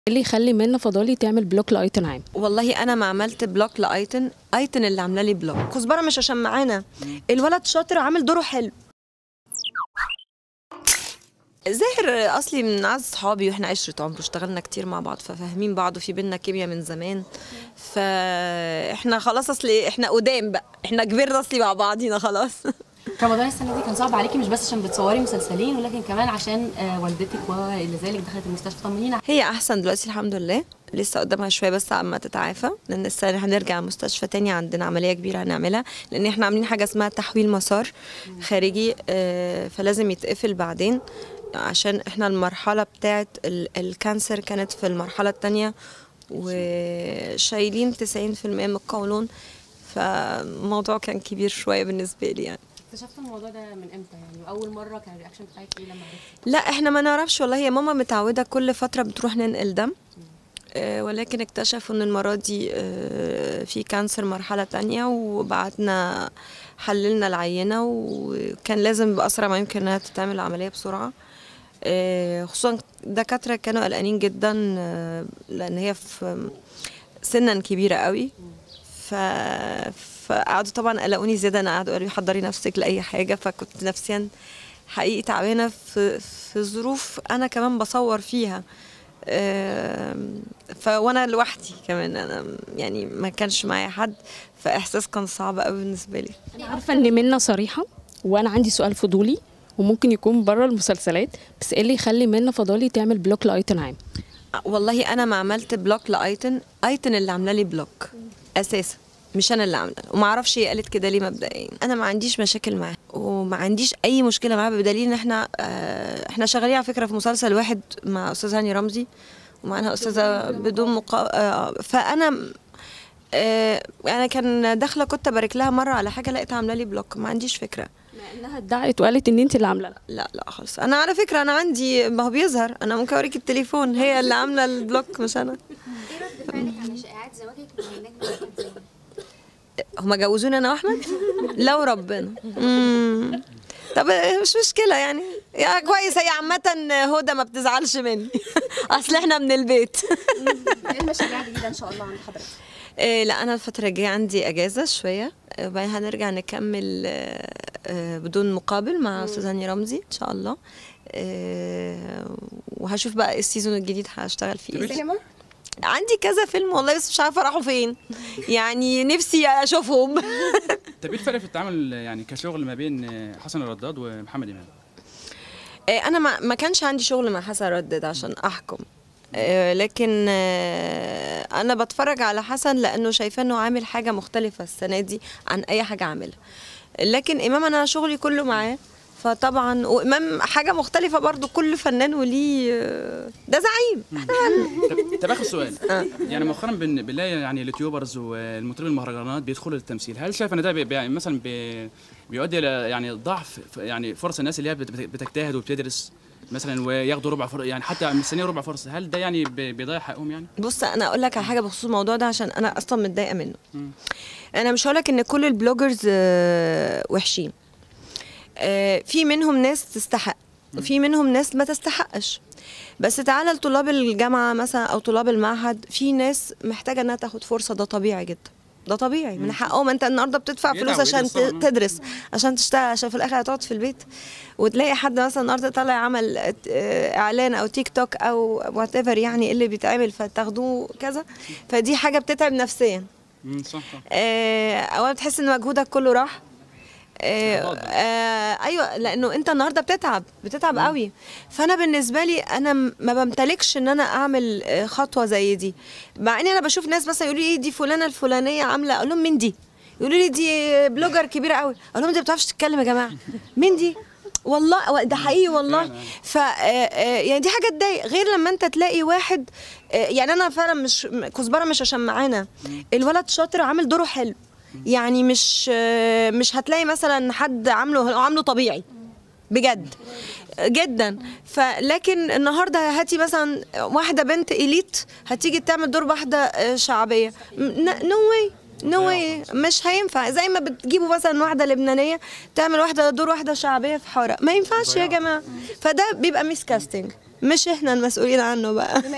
اللي يخلي منى فضالي تعمل بلوك لايتن عام والله انا ما عملت بلوك لايتن ايتن اللي عامله لي بلوك كزبره مش عشان معانا الولد شاطر عامل دوره حلو زاهر اصلي من اعز صحابي واحنا عشره عمر اشتغلنا كتير مع بعض ففاهمين بعض وفي بينا كيمياء من زمان فاحنا خلاص اصلي احنا قدام بقى احنا كبرنا اصلي مع بعضينا خلاص رمضان السنه دي كان صعب عليكي مش بس عشان بتصوري مسلسلين ولكن كمان عشان آه، والدتك والى ذلك دخلت المستشفى طمنينا هي احسن دلوقتي الحمد لله لسه قدامها شويه بس عما تتعافى لان السنه هنرجع المستشفى تاني عندنا عمليه كبيره هنعملها لان احنا عاملين حاجه اسمها تحويل مسار خارجي آه، فلازم يتقفل بعدين عشان احنا المرحله بتاعه ال- الكانسر كانت في المرحله الثانيه وشايلين 90% من القولون فالموضوع كان كبير شويه بالنسبه لي يعني اكتشفت الموضوع ده من امتى يعني واول مره كان الرياكشن بتاعك ايه لما عرفتي لا احنا ما نعرفش والله هي ماما متعودة كل فترة بتروح ننقل دم آه، ولكن اكتشفوا ان المرة دي آه، في كانسر مرحلة تانية وبعتنا حللنا العينة وكان لازم بأسرع ما يمكن انها تتعمل العملية بسرعة آه، خصوصا دكاترة كانوا قلقانين جدا آه، لان هي في سنا كبيرة قوي ف... فقعدوا طبعا قلقوني زيادة انا قعدوا قالوا لي حضري نفسك لأي حاجة فكنت نفسيا حقيقي تعبانه في في ظروف انا كمان بصور فيها آم، ف وانا لوحدي كمان انا يعني ما كانش معايا حد فاحساس كان صعب قوي بالنسبه لي انا عارفه ان منى صريحه وانا عندي سؤال فضولي وممكن يكون بره المسلسلات بس ايه اللي يخلي منى فضالي تعمل بلوك لايتن عام والله انا ما عملت بلوك لايتن ايتن اللي عامله لي بلوك اساسا مش انا اللي عامله وما اعرفش هي قالت كده ليه مبدئيا انا ما عنديش مشاكل معاها وما عنديش اي مشكله معاها بدليل ان احنا آه، احنا شغالين على فكره في مسلسل واحد مع استاذ هاني رمزي ومعانا استاذه بدون مقا... آه، فانا آه، انا كان داخله كنت ابارك لها مره على حاجه لقيتها عامله لي بلوك ما عنديش فكره مع انها ادعت وقالت ان انت اللي عامله لها لا لا خالص انا على فكره انا عندي ما هو بيظهر انا ممكن اوريك التليفون هي اللي عامله البلوك مش انا ايه رد فعلك على شائعات زواجك من النجم احمد زاهر؟ هما جوزوني انا واحمد لو ربنا مم. طب مش مشكله يعني يا كويس هي عامه هدى ما بتزعلش مني اصل احنا من البيت ايه المشاريع الجديده ان شاء الله عند حضرتك؟ إيه لا انا الفتره الجايه عندي اجازه شويه آه، وبعدين هنرجع نكمل آه، آه، بدون مقابل مع استاذ هاني رمزي ان شاء الله آه، وهشوف بقى السيزون الجديد هشتغل فيه إيه. سينما؟ عندي كذا فيلم والله بس مش عارفه راحوا فين يعني نفسي اشوفهم طب ايه الفرق في التعامل يعني كشغل ما بين حسن الرداد ومحمد امام؟ آه، انا ما ما كانش عندي شغل مع حسن ردد عشان احكم آه، لكن آه، انا بتفرج على حسن لانه شايفاه انه عامل حاجه مختلفه السنه دي عن اي حاجه عاملها لكن امام انا شغلي كله معاه فطبعا وامام حاجه مختلفه برضو كل فنان وليه آه، ده زعيم طب, طب اخر سؤال يعني مؤخرا بن- بنلاقي يعني اليوتيوبرز والمطربين المهرجانات بيدخلوا للتمثيل هل شايف ان ده بي بي- مثلا بي بيؤدي الى يعني ضعف ف- يعني فرص الناس اللي هي بت- بت- بتجتهد وبتدرس مثلا وياخدوا ربع فرصه يعني حتى مستنيين ربع فرصه هل ده يعني بي- بيضيع حقهم يعني؟ بص انا اقول لك على حاجه بخصوص الموضوع ده عشان انا اصلا متضايقه منه انا مش هقولك ان كل البلوجرز آه، وحشين آه، في منهم ناس تستحق وفي منهم ناس ما تستحقش بس تعالى لطلاب الجامعه مثلا او طلاب المعهد في ناس محتاجه انها تاخد فرصه ده طبيعي جدا ده طبيعي من حقهم انت النهارده بتدفع يتعب فلوس عشان ويدرس طبعاً. ت- تدرس عشان تشتغل عشان في الاخر هتقعد في البيت وتلاقي حد مثلا النهارده طالع عمل آه، اعلان او تيك توك او وات ايفر يعني إيه اللي بيتعمل فتاخدوه كذا فدي حاجه بتتعب نفسيا امم صح صح آه، اولا بتحس ان مجهودك كله راح آه آه ايوه لانه انت النهارده بتتعب بتتعب قوي فانا بالنسبه لي انا م- ما بمتلكش ان انا اعمل آه، خطوه زي دي مع اني انا بشوف ناس مثلا يقولوا لي ايه دي فلانه الفلانيه عامله اقول لهم مين دي يقولوا لي دي بلوجر كبيره قوي اقول لهم دي ما بتعرفش تتكلم يا جماعه مين دي والله ده حقيقي والله ف آه، آه، يعني دي حاجه تضايق غير لما انت تلاقي واحد آه، يعني انا فعلا مش م- كزبره مش عشان معانا الولد شاطر عامل دوره حلو يعني مش آه، مش هتلاقي مثلا حد عامله عامله طبيعي بجد جدا فلكن النهارده هاتي مثلا واحده بنت اليت هتيجي تعمل دور واحده آه، شعبيه نو واي نو واي مش هينفع زي ما بتجيبوا مثلا واحده لبنانيه تعمل واحده دور واحده شعبيه في حاره ما ينفعش يا جماعه فده بيبقى ميس كاستنج مش احنا المسؤولين عنه بقى